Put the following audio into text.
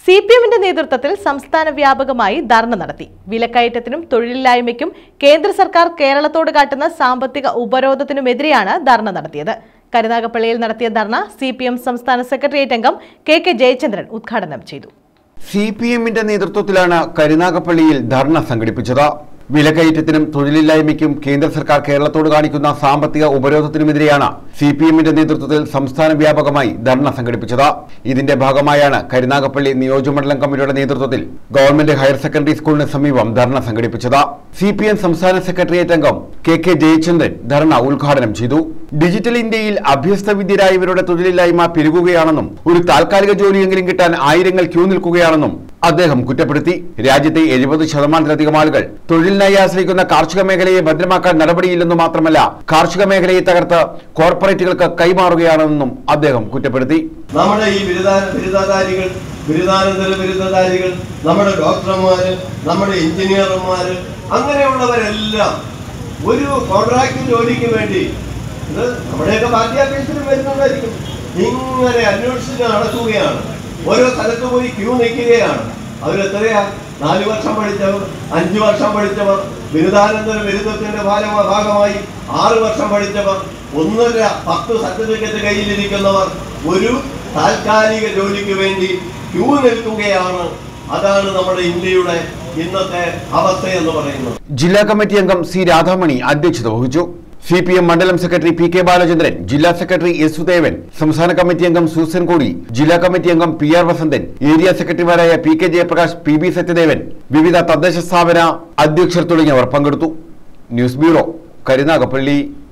C P എമ്മിന്റെ നേതൃത്വത്തിൽ സംസ്ഥാന വ്യാപകമായി ധർണ നടത്തി വിലക്കയറ്റത്തിനും തൊഴിലില്ലായ്മയ്ക്കും കേന്ദ്ര സർക്കാർ കേരളത്തോട് കാട്ടുന്ന സാമ്പത്തിക ഉപരോധത്തിനുമെതിരെയാണ് ധർണ നടത്തിയത് കരുനാഗപ്പള്ളിയിൽ നടത്തിയ ധർണ സി സംസ്ഥാന സെക്രട്ടേറിയറ്റ് അംഗം കെ കെ ജയചന്ദ്രൻ ഉദ്ഘാടനം ചെയ്തു സി പി എമ്മിന്റെ നേതൃത്വത്തിലാണ് കരുനാഗപ്പള്ളിയിൽ ധർണ സംഘടിപ്പിച്ചത് വിലക്കയറ്റത്തിനും തൊഴിലില്ലായ്മയ്ക്കും കേന്ദ്ര സർക്കാർ കേരളത്തോട് കാണിക്കുന്ന സാമ്പത്തിക ഉപരോധത്തിനുമെതിരെയാണ് സി പി എമ്മിന്റെ നേതൃത്വത്തിൽ സംസ്ഥാന വ്യാപകമായി ധർണ സംഘടിപ്പിച്ചത് ഇതിന്റെ ഭാഗമായാണ് കരുനാഗപ്പള്ളി നിയോജകമണ്ഡലം കമ്മിറ്റിയുടെ നേതൃത്വത്തിൽ ഗവൺമെന്റ് ഹയർ സെക്കൻഡറി സ്കൂളിന് സമീപം ധർണ സംഘടിപ്പിച്ചത് സി പി എം സംസ്ഥാന സെക്രട്ടേറിയറ്റ് അംഗം കെ കെ ജയചന്ദ്രൻ ധർണ ഉദ്ഘാടനം ചെയ്തു ഡിജിറ്റൽ ഇന്ത്യയിൽ അഭ്യസ്തവിദ്യരായവരുടെ തൊഴിലില്ലായ്മ പെരുകുകയാണെന്നും ഒരു താൽക്കാലിക ജോലിയെങ്കിലും കിട്ടാൻ ആയിരങ്ങൾ ക്യൂ നിൽക്കുകയാണെന്നും അദ്ദേഹം കുറ്റപ്പെടുത്തി രാജ്യത്തെ എഴുപത് ശതമാനത്തിലധികം ആളുകൾ തൊഴിലിനായി ആശ്രയിക്കുന്ന കാർഷിക മേഖലയെ ഭദ്രമാക്കാൻ നടപടിയില്ലെന്നു മാത്രമല്ല കാർഷിക മേഖലയെ തകർത്ത് കോർപ്പറേറ്റുകൾക്ക് കൈമാറുകയാണെന്നും അദ്ദേഹം കുറ്റപ്പെടുത്തി നമ്മുടെ ഈ ബിരുദാ ബിരുദധാരികൾ ബിരുദാനന്തര ബിരുദധാരികൾ നമ്മുടെ ഡോക്ടർമാര് നമ്മുടെ എഞ്ചിനീയർമാര് അങ്ങനെയുള്ളവരെല്ലാം ഒരു കോൺട്രാക്ട് ജോലിക്ക് വേണ്ടി ഇത് നമ്മുടെയൊക്കെ പാർട്ടി ഓഫീസിലും വരുന്നതായിരിക്കും ഇങ്ങനെ അന്വേഷിച്ച് നടക്കുകയാണ് ഓരോ സ്ഥലത്ത് പോയി ക്യൂ നിൽക്കുകയാണ് അവരെത്രയാ നാല് വർഷം പഠിച്ചവർ അഞ്ചു വർഷം പഠിച്ചവർ ബിരുദാനന്തര ബിരുദത്തിന്റെ ഭാഗ- ഭാഗമായി ആറ് വർഷം പഠിച്ചവർ ഒന്നര പത്ത് സർട്ടിഫിക്കറ്റ് കയ്യിലിരിക്കുന്നവർ ഒരു താൽക്കാലിക ജോലിക്ക് വേണ്ടി ക്യൂ നിൽക്കുകയാണ് അതാണ് നമ്മുടെ ഇന്ത്യയുടെ ഇന്നത്തെ അവസ്ഥ എന്ന് പറയുന്നത് ജില്ലാ കമ്മിറ്റി അംഗം സി രാധാമണി അധ്യക്ഷത വഹിച്ചു സി പി എം മണ്ഡലം സെക്രട്ടറി പി കെ ബാലചന്ദ്രൻ ജില്ലാ സെക്രട്ടറി എസ് സുദേവൻ സംസ്ഥാന കമ്മിറ്റി അംഗം സൂസൻ കോടി ജില്ലാ കമ്മിറ്റി അംഗം പി ആർ വസന്തൻ ഏരിയ സെക്രട്ടറിമാരായ P K Jayaprakash P B Sathyadevan വിവിധ തദ്ദേശ സ്ഥാപന അധ്യക്ഷർ തുടങ്ങിയവർ പങ്കെടുത്തു ന്യൂസ് ബ്യൂറോ കരുനാഗപ്പള്ളി